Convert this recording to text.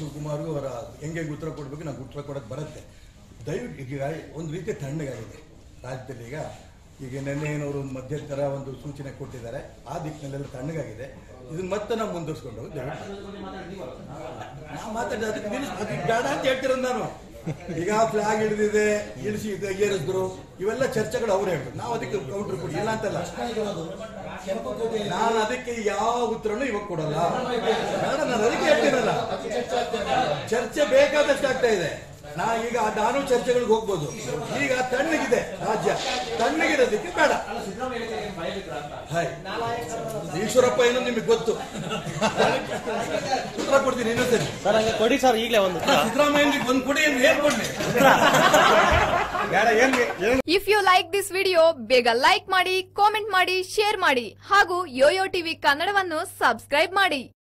ಶಿವಕುಮಾರ್ಗೂ ಅವರ ಹೆಂಗೆ ಉತ್ತರ ಕೊಡಬೇಕು ನಂಗೆ ಉತ್ತರ ಕೊಡೋಕೆ ಬರುತ್ತೆ ದಯವಿಟ್ಟು ಈಗ ಒಂದು ರೀತಿ ತಣ್ಣಗಾಗಿದೆ ರಾಜ್ಯದಲ್ಲಿ ಈಗ ಈಗ ನಿನ್ನೆ ಏನವರು ಒಂದು ಮಧ್ಯಂತರ ಒಂದು ಸೂಚನೆ ಕೊಟ್ಟಿದ್ದಾರೆ ಆ ದಿಕ್ಕಿನಲ್ಲೆಲ್ಲ ತಣ್ಣಗಾಗಿದೆ ಇದನ್ನ ಮತ್ತೆ ನಾವು ಮುಂದುವರ್ಸ್ಕೊಂಡು ಹೋಗಿ ದಯವಿಟ್ಟು ನಾವು ಮಾತಾಡಿದ ಅದಕ್ಕೆ ನಿಲ್ಲಿಸ್ ಅದಕ್ಕೆ ಬೇಡ ಅಂತ ಹೇಳ್ತಿರೋದು ನಾನು ಈಗ ಫ್ಲಾಗ್ ಹಿಡಿದಿದೆ ಇಳಿಸಿ ಇದೆ ಏರಿಸಿದ್ರು ಇವೆಲ್ಲ ಚರ್ಚೆಗಳು ಅವ್ರು ಹೇಳ್ತಾರೆ ನಾವು ಅದಕ್ಕೆ ಕೌಂಟರ್ ಕೊಡಿ ಇಲ್ಲ ಅಂತಲ್ಲ ನಾನು ಅದಕ್ಕೆ ಯಾವ ಉತ್ತರನೂ ಇವಾಗ ಕೊಡಲ್ಲ ಬೇಡ, ನಾನು ಅದಕ್ಕೆ ಹೇಳ್ತೀನಲ್ಲ ಚರ್ಚೆ ಬೇಕಾದಷ್ಟು ಆಗ್ತಾ ಇದೆ ನಾ ಈಗ ನಾನು ಚರ್ಚೆಗಳಿಗೆ ಹೋಗ್ಬೋದು ಈಗ ತಣ್ಣಗಿದೆ ರಾಜ್ಯ ತಣ್ಣಗಿರೋದಕ್ಕೆ ಬೇಡ ಹಾಯ್ ಈಶ್ವರಪ್ಪ ಏನೋ ನಿಮಗೆ ಗೊತ್ತು ಉತ್ತರ ಕೊಡ್ತೀನಿ ಇನ್ನೊಂದ್ಸರಿ ಸರ್ ಹಂಗೆ ಕೊಡಿ ಸರ್ ಈಗಲೇ ಒಂದು ಉತ್ತರ. ಸಿದ್ದರಾಮಯ್ಯನಿಗೆ ಒಂದು ಕೊಡಿ ಅಂತ ಹೇಳ್ಕೊಂಡೆ ಬೇಡ ಏನ್ ಏನ್ if you like this video ಬೇಗ ಲೈಕ್ ಮಾಡಿ ಕಾಮೆಂಟ್ ಮಾಡಿ ಶೇರ್ ಮಾಡಿ ಹಾಗೂ ಯೋಯೋ ಟಿವಿ ಕನ್ನಡವನ್ನು ಸಬ್ಸ್ಕ್ರೈಬ್ ಮಾಡಿ